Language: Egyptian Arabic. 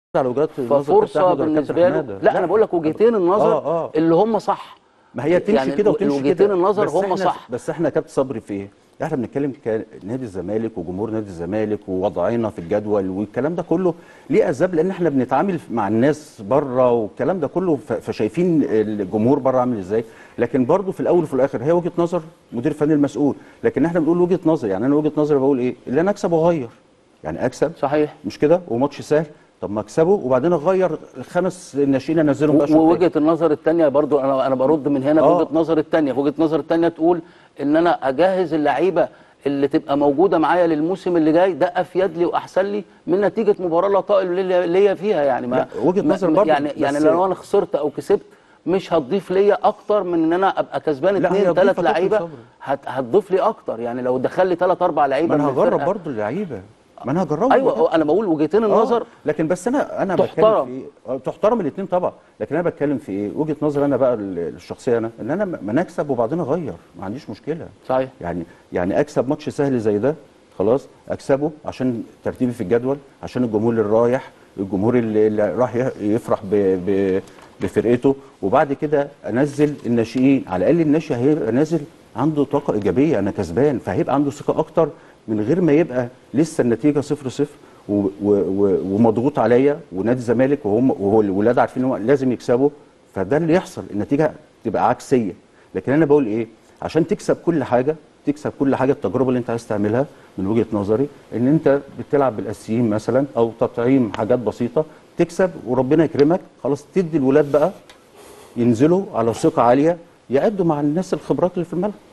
على وجهات النظر ففرصه بتاعت أحمد ولا بالنسبه كابتن له حمادة. لا, انا بقول لك وجهتين النظر آه، آه. اللي هم صح ما هي تمشي يعني كده وتمشي الوجهتين كده النظر بس هم إحنا- صح. بس احنا كابتن صبري في ايه؟ احنا بنتكلم كنادي الزمالك وجمهور نادي الزمالك ووضعنا في الجدول والكلام ده كله ليه اسباب لان احنا بنتعامل مع الناس بره والكلام ده كله ف- فشايفين الجمهور بره عامل ازاي لكن برضه في الاول وفي الاخر هي وجهه نظر مدير فني المسؤول لكن احنا بنقول وجهه نظر يعني انا وجهه نظري بقول ايه؟ اللي انا اكسب واغير يعني اكسب صحيح مش كده وماتش سهل طب ما اكسبه وبعدين اغير الخمس ناشئين انزلهم بقى شوط تاني. ووجهه النظر الثانيه برضو انا انا برد من هنا آه. بوجهه نظر الثانيه وجهه نظر الثانيه تقول ان انا اجهز اللعيبه اللي تبقى موجوده معايا للموسم اللي جاي ده افيد لي واحسن لي من نتيجه مباراه لا طائل ليا ليا فيها يعني ما لا، وجهة ما- نظر ما- برضو، يعني بس- يعني لو انا خسرت او كسبت مش هتضيف ليا اكتر من ان انا ابقى كسبان لا، هي اثنين هتضيف ثلاث يا كابتن لعيبه صبري. هت هتضيف لي اكتر يعني لو دخل لي ثلاث اربع لعيبه ما انا من هجرب الفرقة- برضه اللعيبه ما انا هجربه ايوه انا بقول وجهتين النظر آه، لكن بس انا انا تحترم. بتكلم في ايه آه، تحترم الاثنين طبعا لكن انا بتكلم في ايه وجهه نظري انا بقى ال- الشخصيه انا ان انا ما أنا اكسب وبعدين اغير ما عنديش مشكله صحيح يعني يعني اكسب ماتش سهل زي ده خلاص اكسبه عشان ترتيبي في الجدول عشان الجمهور اللي رايح الجمهور اللي, اللي راح ي- يفرح ب ب بفرقته وبعد كده انزل الناشئين على الاقل الناشئ هيبقى نازل عنده طاقه ايجابيه انا كسبان فهيبقى عنده ثقه اكتر من غير ما يبقى لسه النتيجه صفر صفر و- و- و- ومضغوط عليا ونادي الزمالك وهم وهو الولاد عارفين ان هو لازم يكسبوا فده اللي يحصل النتيجه تبقى عكسيه لكن انا بقول ايه عشان تكسب كل حاجه تكسب كل حاجه التجربه اللي انت عايز تعملها من وجهه نظري ان انت بتلعب بالاساسيين مثلا او تطعيم حاجات بسيطه تكسب وربنا يكرمك خلاص تدي الولاد بقى ينزلوا على ثقه عاليه يعدوا مع الناس الخبرات اللي في الملعب